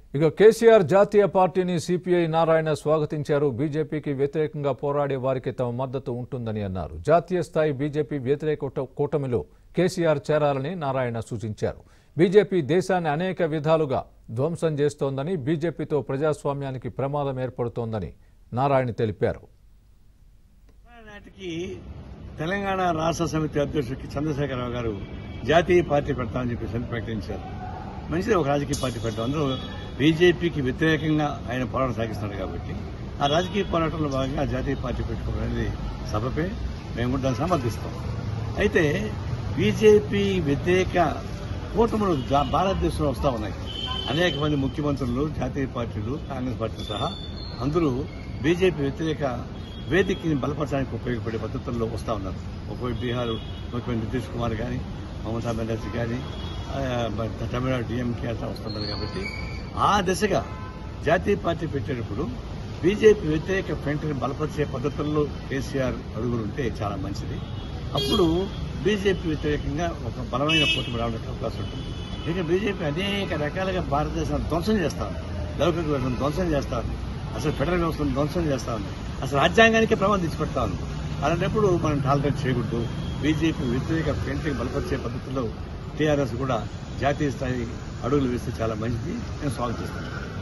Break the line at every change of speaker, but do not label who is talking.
ఇక కేసీఆర్ జాతీయ పార్టీని సిపిఐ నారాయణ స్వాగతించారు బీజేపీకి వ్యతిరేకంగా పోరాడే వారికి తమ మద్దతు ఉంటుందని అన్నారు జాతీయ స్థాయి బీజేపీ వ్యతిరేక కూట- కూటమిలో కేసీఆర్ చేరాలని నారాయణ సూచించారు బీజేపీ దేశాన్ని అనేక విధాలుగా ధ్వంసం చేస్తోందని బీజేపీతో ప్రజాస్వామ్యానికి ప్రమాదం ఏర్పడుతోందని నారాయణ తెలిపారు
నాటికి తెలంగాణ రాష్ట్ర సమితి అధ్యక్షుడికి చంద్రశేఖరరావు గారు జాతీయ పార్టీ పెడతామని చెప్పేసి ప్రకటించారు మంచిది ఒక రాజకీయ పార్టీ పెట్టాం అందరూ బీజేపీకి వ్యతిరేకంగా ఆయన పోరాటం సాగిస్తున్నాడు కాబట్టి ఆ రాజకీయ పోరాటంలో భాగంగా జాతీయ పార్టీ పెట్టుకోవడం అనేది సభపై మేము కూడా దాన్ని సమర్థిస్తాం అయితే బీజేపీ వ్యతిరేక కూటములు జా- భారతదేశంలో వస్తూ ఉన్నాయి అనేక మంది ముఖ్యమంత్రులు జాతీయ పార్టీలు కాంగ్రెస్ పార్టీ సహా అందరూ బీజేపీ వ్యతిరేక వేదికని బలపరచడానికి ఉపయోగపడే పద్ధతుల్లో వస్తూ ఉన్నారు ఒకవైపు బీహార్ ముఖ్యమంత్రి నితీష్ కుమార్ కానీ మమతా బెనర్జీ కానీ ఆ, బ- తమిళనాడు డిఎంకే అట్లా వస్తున్నారు కాబట్టి ఆ దిశగా జాతీయ పార్టీ పెట్టేటప్పుడు బీజేపీ వ్యతిరేక ఫ్రంట్ని బలపరిచే పద్ధతుల్లో కేసీఆర్ అడుగులు ఉంటే చాలా మంచిది అప్పుడు బీజేపీ వ్యతిరేకంగా ఒక బలమైన కూటమి రావడానికి అవకాశం ఉంటుంది ఇక బీజేపీ అనేక రకాలుగా భారతదేశాన్ని ధ్వంసం చేస్తా ఉంది లౌకిక వ్యవస్థను ధ్వంసం చేస్తా ఉంది అసలు ఫెడరల్ వ్యవస్థను ధ్వంసం చేస్తా ఉంది అసలు రాజ్యాంగానికే ప్రమాదం తెచ్చిపెడతా ఉంది అలాంటప్పుడు మనం టాలరేట్ చేయకూడదు బీజేపీ వ్యతిరేక ఫ్రంట్ని బలపరిచే పద్ధతిలో టీఆర్ఎస్ కూడా జాతీయ స్థాయి అడుగులు వేస్తే చాలా మంచిది నేను స్వాగతిస్తాను